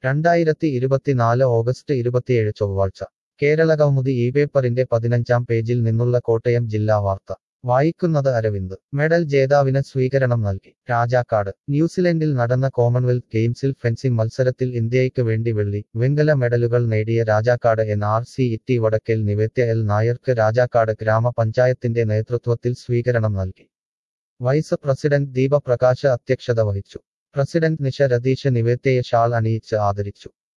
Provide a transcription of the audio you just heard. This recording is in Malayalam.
രണ്ടായിരത്തി ഇരുപത്തിനാല് ഓഗസ്റ്റ് ഇരുപത്തിയേഴ് ചൊവ്വാഴ്ച കേരളകൗമുദി ഈ പേപ്പറിന്റെ പതിനഞ്ചാം പേജിൽ നിന്നുള്ള കോട്ടയം ജില്ലാ വാർത്ത വായിക്കുന്നത് അരവിന്ദ് മെഡൽ ജേതാവിന് സ്വീകരണം നൽകി രാജാക്കാട് ന്യൂസിലൻഡിൽ നടന്ന കോമൺവെൽത്ത് ഗെയിംസിൽ ഫെൻസിംഗ് മത്സരത്തിൽ ഇന്ത്യയ്ക്ക് വേണ്ടി വെള്ളി വെങ്കല മെഡലുകൾ നേടിയ രാജാക്കാട് എൻ ആർ സി ഇറ്റി വടക്കൽ നിവേത്യ എൽ നായർക്ക് രാജാക്കാട് ഗ്രാമപഞ്ചായത്തിന്റെ നേതൃത്വത്തിൽ സ്വീകരണം നൽകി വൈസ് പ്രസിഡന്റ് ദീപ പ്രകാശ് അധ്യക്ഷത വഹിച്ചു പ്രസിഡന്റ് നിഷ രതീഷ് നിവേത്യയെ ഷാൾ അണിയിച്ച് ആദരിച്ചു